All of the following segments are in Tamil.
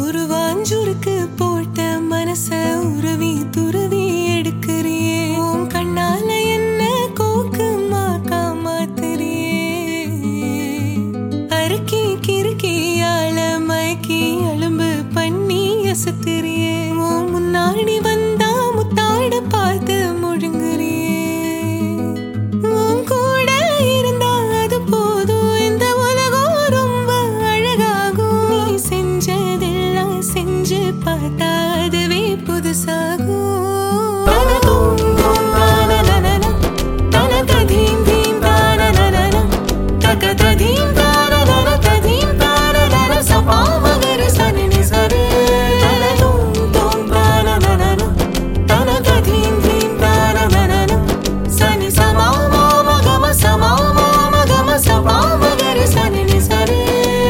ஒரு வாஞ்சுருக்கு போட்ட மனச உருவி துருவி எடுக்கிறியே உன் கண்ணால என்ன கோக்கு மாக்கா மாத்துறியே அறுக்கி கிறுக்கி ஆள மயக்கி அலும்பு பண்ணி அசத்துறியே உன் முன்னாடி வந்தா முத்தாட பார்த்து முழுங்குறியே உன் கூட இருந்தா அது போதும் இந்த உலகம் ரொம்ப அழகாகும் நீ செஞ்சதெல்லாம் செஞ்சு பார்த்தா அதுவே புதுசாகும் தனதும் தும் தானனனன, தனததீம் தீம் தானனனன, தகததீம் தானனன, ததீம் தானனன, சபா மகர சனி நிசரு. தனதும் தும் தானனனன, தனததீம் தீம் தானனனன, சனி சமா மாம கம சமா மாம கம சபா மகர சனி நிசரு.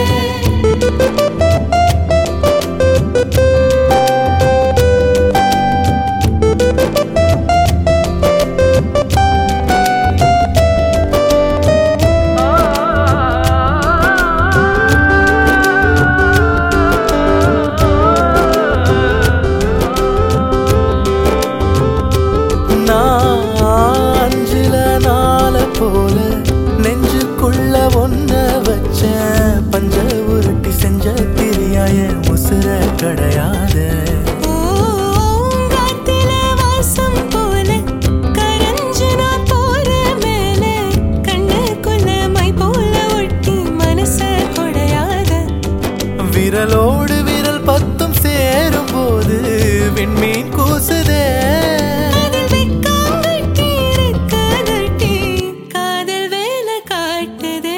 நான் அஞ்சுல நாள போல நெஞ்சுக்குள்ள ஒன்ன வச்ச பஞ்ச உருட்டி செஞ்ச திரியாய உசுர கிடையாது பூங்காத்தில வாசம் போல கரஞ்சு நான் போற மேல கண்ணுக்குள்ள மை போல ஒட்டி மனச கொடையாத விரலோடு விரல் பத்தும் சேரும் போது விண்மீன் கூசுதே அதில் வெக்கம் கட்டி இருக்கதட்டி காதல் வேலை காட்டுதே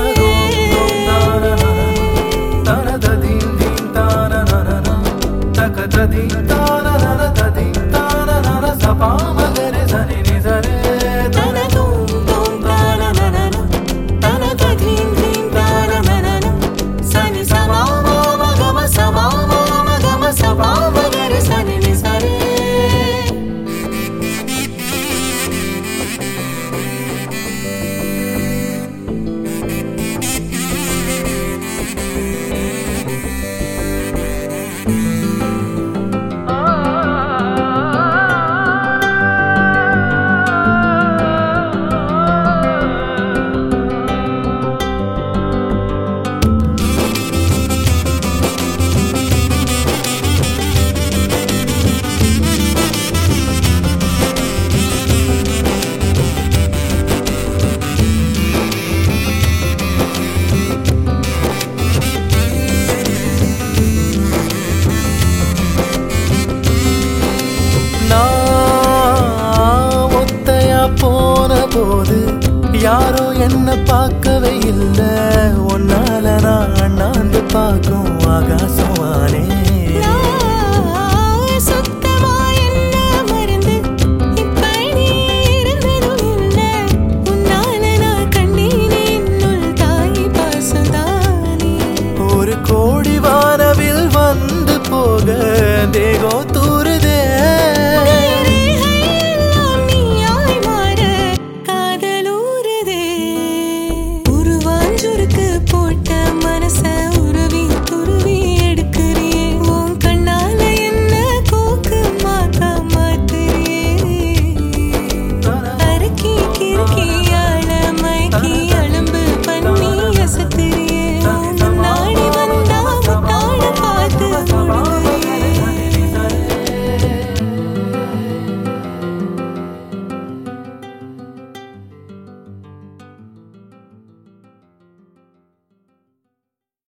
தனதும் தும் தானனனன, தனததீம் தீம் தானனனன, சனி சமா மாம கம சமா மாம கம சபா மகர சனி நிசரே நான் ஒத்தையா போன போது யாரோ என்ன பார்க்கவே இல்ல உன்னால நான் அண்ணாந்து பார்க்கும் ஆகாசம் வானே